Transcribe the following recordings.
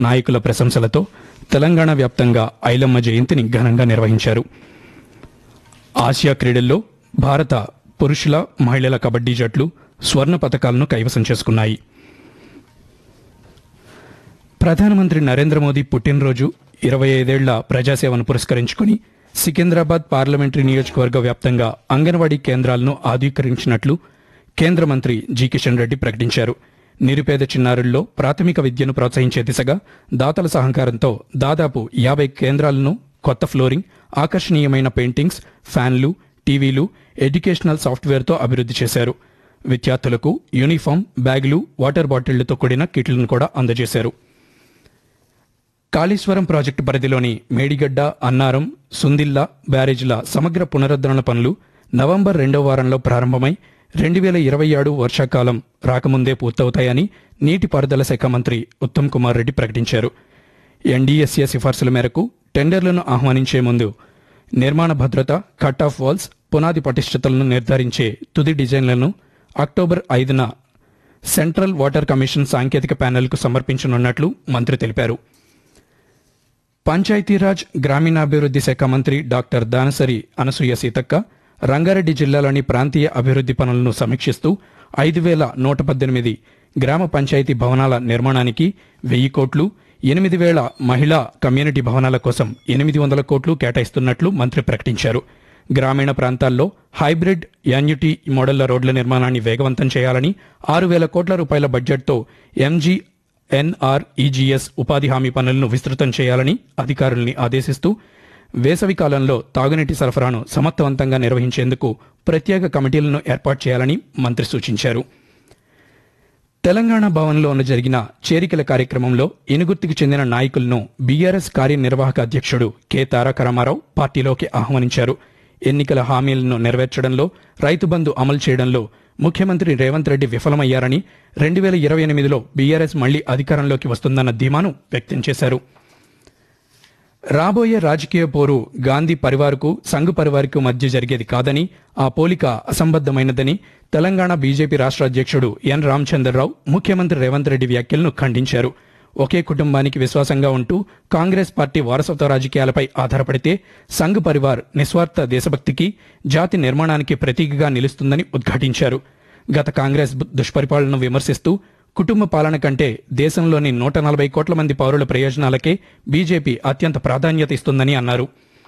నాయకుల ప్రశంసలతో తెలంగాణ వ్యాప్తంగా ఐలమ్మ జయంతిని ఘనంగా నిర్వహించారు ఆసియా క్రీడల్లో భారత పురుషుల మహిళల కబడ్డీ జట్లు స్వర్ణ పతకాలను కైవసం చేసుకున్నాయి ప్రధానమంత్రి నరేంద్ర మోదీ పుట్టినరోజు ఇరవై ఐదేళ్ల ప్రజాసేవను పురస్కరించుకుని సికింద్రాబాద్ పార్లమెంటరీ నియోజకవర్గ వ్యాప్తంగా అంగన్వాడీ కేంద్రాలను ఆధునీకరించినట్లు కేంద్ర మంత్రి జి కిషన్ రెడ్డి ప్రకటించారు నిరుపేద చిన్నారుల్లో ప్రాథమిక విద్యను ప్రోత్సహించే దిశగా దాతల సహకారంతో దాదాపు యాభై కేంద్రాలను కొత్త ఫ్లోరింగ్ ఆకర్షణీయమైన పెయింటింగ్స్ ఫ్యాన్లు టీవీలు ఎడ్యుకేషనల్ సాఫ్ట్వేర్తో అభివృద్ధి చేశారు విద్యార్థులకు యూనిఫామ్ బ్యాగులు వాటర్ బాటిళ్లతో కూడిన కిట్లను కూడా అందజేశారు కాళేశ్వరం ప్రాజెక్టు పరిధిలోని మేడిగడ్డ అన్నారం సుందిల్లా బ్యారేజీల సమగ్ర పునరుద్ధరణ పనులు నవంబర్ రెండో వారంలో ప్రారంభమై రెండు వేల ఇరవై ఏడు వర్షాకాలం రాకముందే పూర్తవుతాయని నీటిపారుదల శాఖ మంత్రి ఉత్తమ్ కుమార్ రెడ్డి ప్రకటించారు ఎన్డీఎస్ఏ సిఫార్సుల మేరకు టెండర్లను ఆహ్వానించే ముందు నిర్మాణ భద్రత కట్ ఆఫ్ వాల్స్ పునాది పటిష్టతలను నిర్ధారించే తుది డిజైన్లను అక్టోబర్ ఐదున సెంట్రల్ వాటర్ కమిషన్ సాంకేతిక ప్యానెల్కు సమర్పించనున్నట్లు మంత్రి తెలిపారు పంచాయతీరాజ్ గ్రామీణాభివృద్ధి శాఖ మంత్రి డాక్టర్ దానసరి అనసూయ సీతక్క రంగారెడ్డి జిల్లాలోని ప్రాంతీయ అభివృద్ధి పనులను సమీక్షిస్తూ ఐదు వేల నూట పద్దెనిమిది గ్రామ పంచాయతీ భవనాల నిర్మాణానికి వెయ్యి కోట్లు ఎనిమిది వేల మహిళా కమ్యూనిటీ భవనాల కోసం ఎనిమిది వందల కోట్లు కేటాయిస్తున్నట్లు మంత్రి ప్రకటించారు గ్రామీణ ప్రాంతాల్లో హైబ్రిడ్ యాన్యుటీ మోడళ్ల రోడ్ల నిర్మాణాన్ని వేగవంతం చేయాలని ఆరు వేల కోట్ల రూపాయల బడ్జెట్తో ఎంజీ ఎన్ఆర్ఈజీఎస్ ఉపాధి హామీ పనులను విస్తృతం చేయాలని అధికారుల్ని ఆదేశిస్తూ వేసవి కాలంలో తాగునీటి సరఫరాను సమర్థవంతంగా నిర్వహించేందుకు ప్రత్యేక కమిటీలను ఏర్పాటు చేయాలని మంత్రి సూచించారు తెలంగాణ భవన్లో జరిగిన చేరికల కార్యక్రమంలో ఇనుగుర్తికి చెందిన నాయకులను బీఆర్ఎస్ కార్యనిర్వాహక అధ్యక్షుడు కె తారక రామారావు పార్టీలోకి ఆహ్వానించారు ఎన్నికల హామీలను నెరవేర్చడంలో రైతు బంధు అమలు చేయడంలో ముఖ్యమంత్రి రేవంత్ రెడ్డి విఫలమయ్యారని రెండు వేల ఇరవై ఎనిమిదిలో బీఆర్ఎస్ మళ్లీ అధికారంలోకి వస్తుందన్న ధీమాను వ్యక్తం చేశారు రాబోయే రాజకీయ పోరు గాంధీ పరివార్కు సంఘ్ పరివార్కు మధ్య జరిగేది కాదని ఆ పోలిక అసంబద్దమైనదని తెలంగాణ బీజేపీ రాష్ట్ర అధ్యక్షుడు ఎన్ రామచంద్రరావు ముఖ్యమంత్రి రేవంత్ రెడ్డి వ్యాఖ్యలను ఖండించారు ఒకే కుటుంబానికి విశ్వాసంగా ఉంటూ కాంగ్రెస్ పార్టీ వారసత్వ రాజకీయాలపై ఆధారపడితే సంఘ్ పరివార్ నిస్వార్థ దేశభక్తికి జాతి నిర్మాణానికి ప్రతీకగా నిలుస్తుందని ఉద్ఘాటించారు గత కాంగ్రెస్ దుష్పరిపాలనను విమర్శిస్తూ కుటుంబ పాలన కంటే దేశంలోని నూట నలభై కోట్ల మంది పౌరుల ప్రయోజనాలకే బీజేపీ అత్యంత ప్రాధాన్యత ఇస్తుందని అన్నారు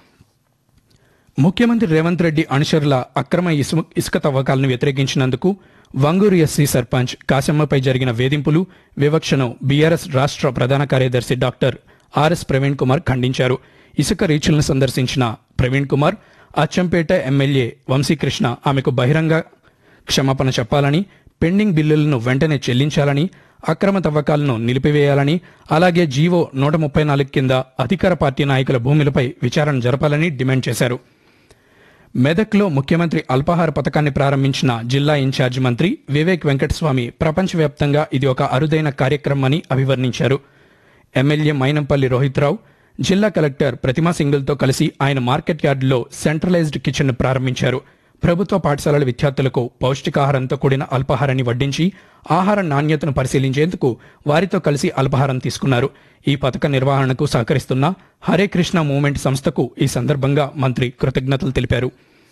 ముఖ్యమంత్రి రేవంత్ రెడ్డి అనుచరుల అక్రమ ఇసుమ ఇసుక తవ్వకాలను వ్యతిరేకించినందుకు వంగూరు ఎస్సీ సర్పంచ్ కాశమ్మపై జరిగిన వేధింపులు వివక్షను బీఆర్ఎస్ రాష్ట్ర ప్రధాన కార్యదర్శి డాక్టర్ ఆర్ఎస్ ప్రవీణ్ కుమార్ ఖండించారు ఇసుక రీచులను సందర్శించిన ప్రవీణ్ కుమార్ అచ్చంపేట ఎమ్మెల్యే వంశీకృష్ణ ఆమెకు బహిరంగ క్షమాపణ చెప్పాలని పెండింగ్ బిల్లులను వెంటనే చెల్లించాలని అక్రమ తవ్వకాలను నిలిపివేయాలని అలాగే జీవో నూట ముప్పై నాలుగు కింద అధికార పార్టీ నాయకుల భూములపై విచారణ జరపాలని డిమాండ్ చేశారు మెదక్లో ముఖ్యమంత్రి అల్పాహార పథకాన్ని ప్రారంభించిన జిల్లా ఇన్ఛార్జి మంత్రి వివేక్ వెంకటస్వామి ప్రపంచవ్యాప్తంగా ఇది ఒక అరుదైన కార్యక్రమని అభివర్ణించారు ఎమ్మెల్యే మైనంపల్లి రోహిత్రావు జిల్లా కలెక్టర్ ప్రతిమా సింగిల్తో కలిసి ఆయన మార్కెట్ యార్డులో సెంట్రలైజ్డ్ కిచెన్ ప్రారంభించారు ప్రభుత్వ పాఠశాలల విద్యార్థులకు పౌష్టికాహారంతో కూడిన అల్పాహారాన్ని వడ్డించి ఆహార నాణ్యతను పరిశీలించేందుకు వారితో కలిసి అల్పాహారం తీసుకున్నారు ఈ పథక నిర్వహణకు సహకరిస్తున్న హరే కృష్ణ మూవ్మెంట్ సంస్థకు ఈ సందర్భంగా మంత్రి కృతజ్ఞతలు తెలిపారు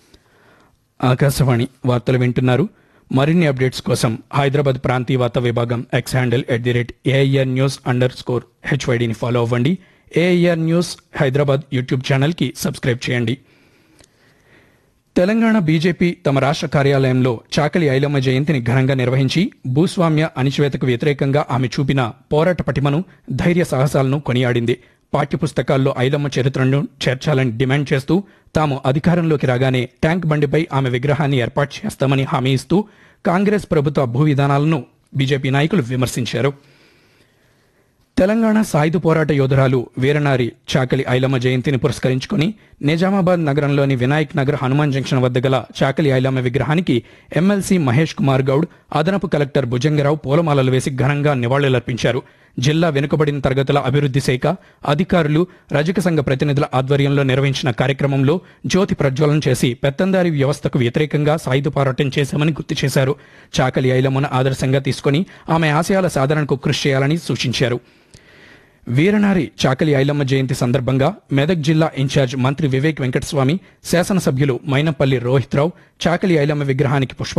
ఆకాశవాణి వార్తలు వింటున్నారు మరిన్ని అప్డేట్స్ కోసం హైదరాబాద్ ప్రాంతీయ వార్తా విభాగం X handle at the rate AIR news underscore స్కోర్ హెచ్వైడిని ఫాలో అవ్వండి ఏఐఆర్ న్యూస్ హైదరాబాద్ యూట్యూబ్ ఛానల్కి సబ్స్క్రైబ్ చేయండి తెలంగాణ బీజేపీ తమ రాష్ట్ర కార్యాలయంలో చాకలి ఐలమ్మ జయంతిని ఘనంగా నిర్వహించి భూస్వామ్య అణిచివేతకు వ్యతిరేకంగా ఆమె చూపిన పోరాట పటిమను ధైర్య సాహసాలను కొనియాడింది పాఠ్యపుస్తకాల్లో ఐలమ్మ చరిత్రను చేర్చాలని డిమాండ్ చేస్తూ తాము అధికారంలోకి రాగానే ట్యాంక్ బండిపై ఆమె విగ్రహాన్ని ఏర్పాటు చేస్తామని హామీ ఇస్తూ కాంగ్రెస్ ప్రభుత్వ భూ విధానాలను బీజేపీ నాయకులు విమర్శించారు తెలంగాణ సాయుధ పోరాట యోధురాలు వీరనారి చాకలి ఐలమ్మ జయంతిని పురస్కరించుకుని నిజామాబాద్ నగరంలోని వినాయక్ నగర్ హనుమాన్ జంక్షన్ వద్ద గల చాకలి ఐలమ్మ విగ్రహానికి ఎమ్మెల్సీ మహేష్ కుమార్ గౌడ్ అదనపు కలెక్టర్ భుజంగరావు పూలమాలలు వేసి ఘనంగా నివాళులర్పించారు జిల్లా వెనుకబడిన తరగతుల అభివృద్ధి శాఖ అధికారులు రజక సంఘ ప్రతినిధుల ఆధ్వర్యంలో నిర్వహించిన కార్యక్రమంలో జ్యోతి ప్రజ్వలన చేసి పెత్తందారి వ్యవస్థకు వ్యతిరేకంగా సాయుధ పోరాటం చేశామని గుర్తు చేశారు చాకలి ఐలమ్మను ఆదర్శంగా తీసుకుని ఆమె ఆశయాల సాధనకు కృషి చేయాలని సూచించారు వీరనారి చాకలి ఐలమ్మ జయంతి సందర్భంగా మెదక్ జిల్లా ఇన్ఛార్జ్ మంత్రి వివేక్ వెంకటస్వామి శాసనసభ్యులు మైనంపల్లి రోహిత్రావు చాకలి ఐలమ్మ విగ్రహానికి పుష్ప